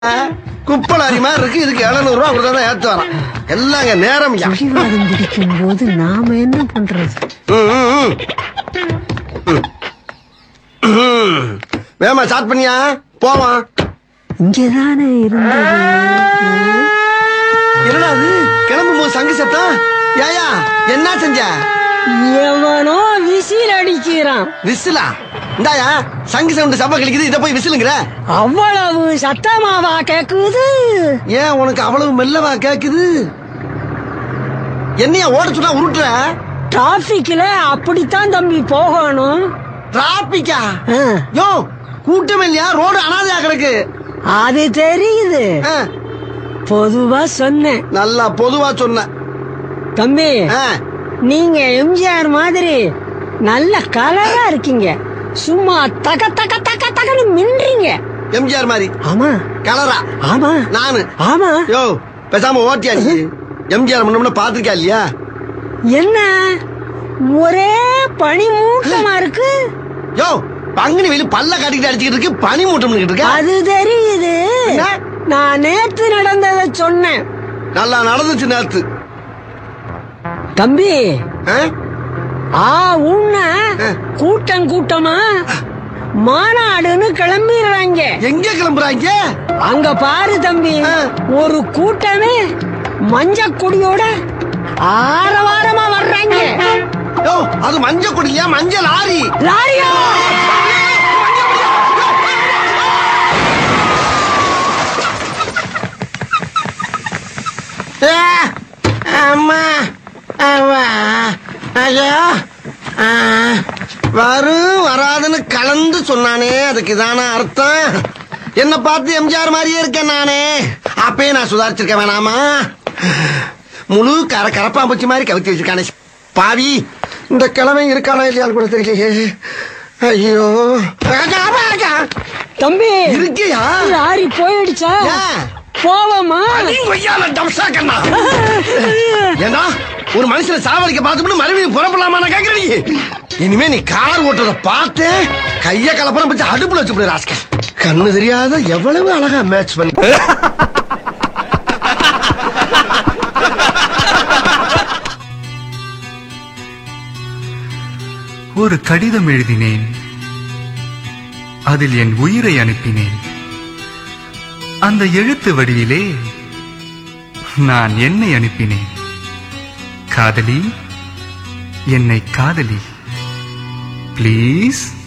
குப்பலாரி மாதிரி இருக்கு இதுக்கு எழுநூறு ரூபா கொடுத்தா தான் ஏத்து வரான் எல்லாங்க நேரம் யா. பிடிவாதம் பிடிக்கும் போது நாம என்ன பண்றது ம், ம், ம். ம். வேகமா ஸ்டார்ட் பண்ணியா போவான் இங்கதானே இருந்தது என்னடா அது கிளம்பும் போது சங்கு சத்தம் ஏயா என்ன செஞ்ச எவனோ விசில் அடிக்கிறான் விசிலா இந்தாயா சங்கு சவுண்டு சபை கழிக்குது இதை போய் விசிலுங்கிற அவ்வளவு சத்தமாவா கேக்குது ஏன் உனக்கு அவ்வளவு மெல்லவா கேக்குது என்னையா ஓட சொன்னா உருட்டுற டிராபிக்ல அப்படித்தான் தம்பி போகணும் டிராபிக்கா ஆ, யோ கூட்டம் இல்லையா ரோடு அனாதையா கிடக்கு அது தெரியுது ஆ, பொதுவா சொன்னேன் நல்லா பொதுவா சொன்ன தம்பி ஆ, நீங்க எம்ஜிஆர் மாதிரி நல்ல கலரா இருக்கீங்க சும்மா தக தக தக தகன்னு மின்றீங்க எம்ஜிஆர் மாதிரி ஆமா கலரா ஆமா நானு ஆமா யோ பேசாம ஓட்டியா நீ எம்ஜிஆர் முன்ன பாத்திருக்கா இல்லையா என்ன ஒரே பனி மூட்டமா இருக்கு யோ பங்குனி வெயில் பல்ல காட்டிக்கிட்டு அடிச்சுக்கிட்டு இருக்கு பனி மூட்டம் இருக்க அது தெரியுது என்ன? நான் நேத்து நடந்ததை சொன்னேன் நல்லா நடந்துச்சு நேத்து தம்பி ஆ? ஆ உன்ன ஆ. கூட்டம் கூட்டமா மாநாடுன்னு கிளம்பிடுறாங்க எங்க கிளம்புறாங்க அங்க பாரு தம்பி ஆ. ஒரு கூட்டமே மஞ்ச கொடியோட ஆரவாரமா வர்றாங்க யோ அது மஞ்ச கொடியா மஞ்சள் லாரி லாரியா ஏ, அம்மா அம்மா ஐயோ ஆ, வரும் வராதுன்னு கலந்து சொன்னானே அதுக்கு இதான அர்த்தம் என்ன பார்த்து எம்ஜிஆர் மாதிரியே இருக்கேன் நானே அப்பயே நான் சுதாரிச்சிருக்க வேணாமா முழு கர கரப்பாம்பூச்சி மாதிரி கவித்து வச்சிருக்கானே பாவி இந்த கிழமை இருக்கானா இல்லையான்னு கூட தெரியலையே ஐயோ தம்பி இருக்கியா லாரி போயிடுச்சா ஏன்? போவோமா நீ கொய்யால டம்சா கண்ணா ஏண்டா ஒரு மனுஷனை சாவடிக்க பார்த்துட்டு மறுபடியும் புறப்படலாமா நான் கேக்குறேன் நீ இனிமே நீ கார் ஓட்டுறத பார்த்து கைய கலப்படம் வச்சு அடுப்புல வச்சு ராஸ்கல் கண்ணு தெரியாத எவ்வளவு அழகா மேட்ச் பண்ணி ஒரு கடிதம் எழுதினேன் அதில் என் உயிரை அனுப்பினேன் அந்த எழுத்து வடிவிலே நான் என்னை அனுப்பினேன் காதலி என்னை காதலி ப்ளீஸ்